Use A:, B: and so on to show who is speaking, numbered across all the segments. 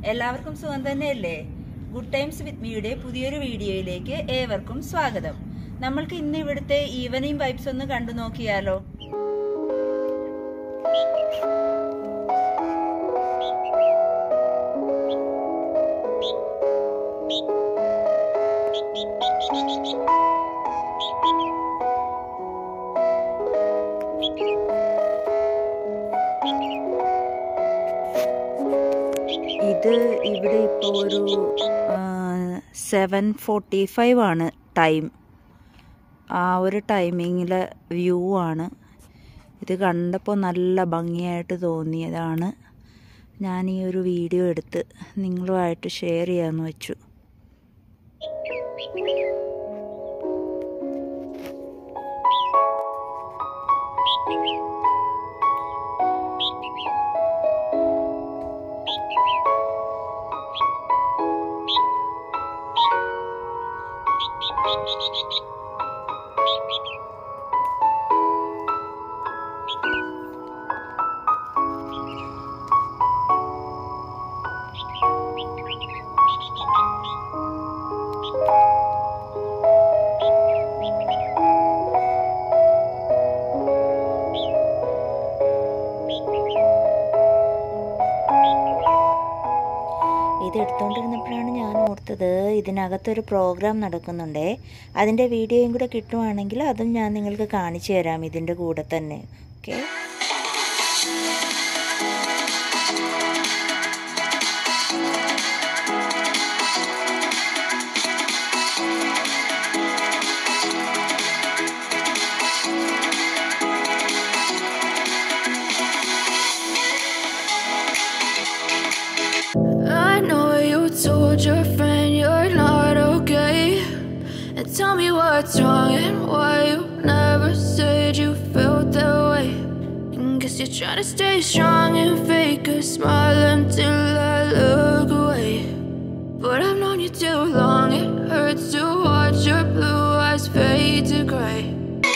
A: എല്ലാവർക്കും സുഖം തന്നെയല്ലേ ഗുഡ് ടൈംസ് വിത്ത് മിയുടെ പുതിയൊരു വീഡിയോയിലേക്ക് ഏവർക്കും സ്വാഗതം നമ്മൾക്ക് ഇന്ന് ഇവിടുത്തെ ഈവനിങ് വൈബ്സ് ഒന്ന് കണ്ടു നോക്കിയാലോ ഇത് ഇവിടെ ഇപ്പോൾ ഒരു സെവൻ ഫോർട്ടി ഫൈവ് ആണ് ടൈം ആ ഒരു ടൈമിങ്ങിലെ വ്യൂ ആണ് ഇത് കണ്ടപ്പോൾ നല്ല ഭംഗിയായിട്ട് തോന്നിയതാണ് ഞാൻ ഈ ഒരു വീഡിയോ എടുത്ത് നിങ്ങളുമായിട്ട് ഷെയർ ചെയ്യാമെന്ന് വെച്ചു ഇത് എടുത്തുകൊണ്ടിരുന്നപ്പോഴാണ് ഞാൻ ഓർത്തത് ഇതിനകത്തൊരു പ്രോഗ്രാം നടക്കുന്നുണ്ടേ അതിൻ്റെ വീഡിയോയും കൂടെ കിട്ടുവാണെങ്കിൽ അതും ഞാൻ നിങ്ങൾക്ക് കാണിച്ചു തരാം ഇതിൻ്റെ കൂടെ തന്നെ okay
B: I know you told your friend you're not okay. And tell me what's wrong and why you never said you felt that way. And guess you're trying to stay strong and fake a smile until I look away. But I've known you too long, it hurts to watch your blue eyes fade to gray.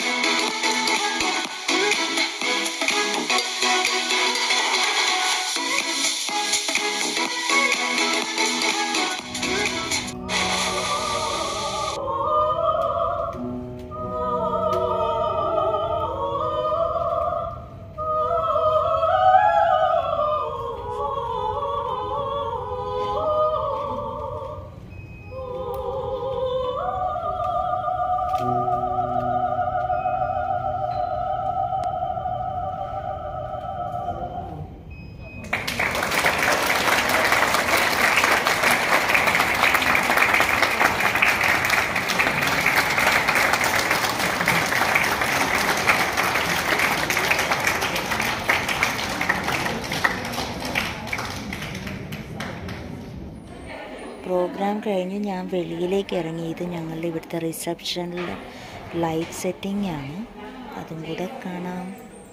A: Program കഴിഞ്ഞ് ഞാൻ വെളിയിലേക്ക് ഇറങ്ങി ഇത് ഞങ്ങളുടെ ഇവിടുത്തെ റിസപ്ഷനിൽ light setting ആണ് അതും കൂടെ കാണാം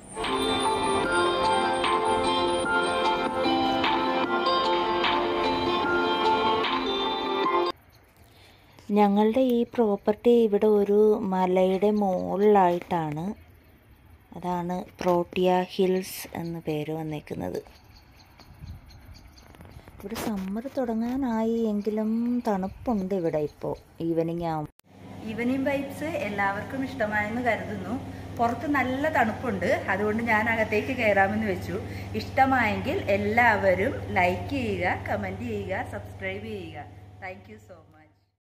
A: ഞങ്ങളുടെ ഈ പ്രോപ്പർട്ടി ഇവിടെ ഒരു മലയുടെ മുകളിലായിട്ടാണ് അതാണ് പ്രോട്ടിയ ഹിൽസ് എന്ന് പേര് വന്നേക്കുന്നത് ഇവിടെ സമ്മർ തുടങ്ങാനായി എങ്കിലും തണുപ്പുണ്ട് ഇവിടെ ഇപ്പോൾ ഈവനിങ് ആവും ഈവനിങ് വൈബ്സ് എല്ലാവർക്കും ഇഷ്ടമായെന്ന് കരുതുന്നു പുറത്ത് നല്ല തണുപ്പുണ്ട് അതുകൊണ്ട് ഞാൻ അകത്തേക്ക് കയറാമെന്ന് വെച്ചു ഇഷ്ടമായെങ്കിൽ എല്ലാവരും ലൈക്ക് ചെയ്യുക കമൻറ്റ് ചെയ്യുക സബ്സ്ക്രൈബ് ചെയ്യുക താങ്ക് യു സോ മച്ച്